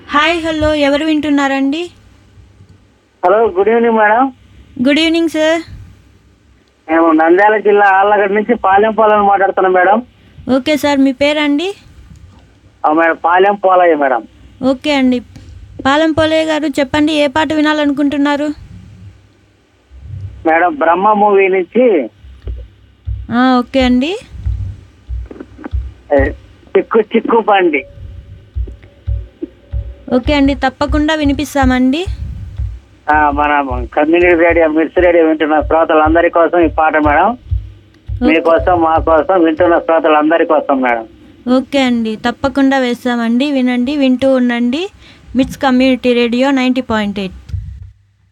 hi hello ఎవరు వింటున్నారండి hello good evening madam good evening sir మేము నంద్యాల జిల్లా ఆళ్ళగడ్డ నుంచి పాలెం పోలని మాట్లాడుతున్నాం మేడం ఓకే సార్ మీ పేరండి ఆ madam Palem Polaiah madam okay అండి పాలెం పోలయ్య గారు చెప్పండి ఏ పాట వినాలనుకుంటున్నారు మేడం బ్రహ్మ మూవీ నుంచి ఆ, ఓకే అండి ఏ, చిక్కు చిక్కు బండి ఓకే అండి తప్పకుండా వినిపిస్తామండి ఆ, మన కమ్యూనిటీ రేడియో మిర్చి రేడియో వింటున్న శ్రోతలందరి కోసం ఈ పాట మేడం మీకోసం మా కోసం వింటున్న శ్రోతలందరి కోసం మేడం ఓకే అండి తప్పకుండా వేస్తామండి వినండి వింటూ ఉండండి MITS community radio ninety point eight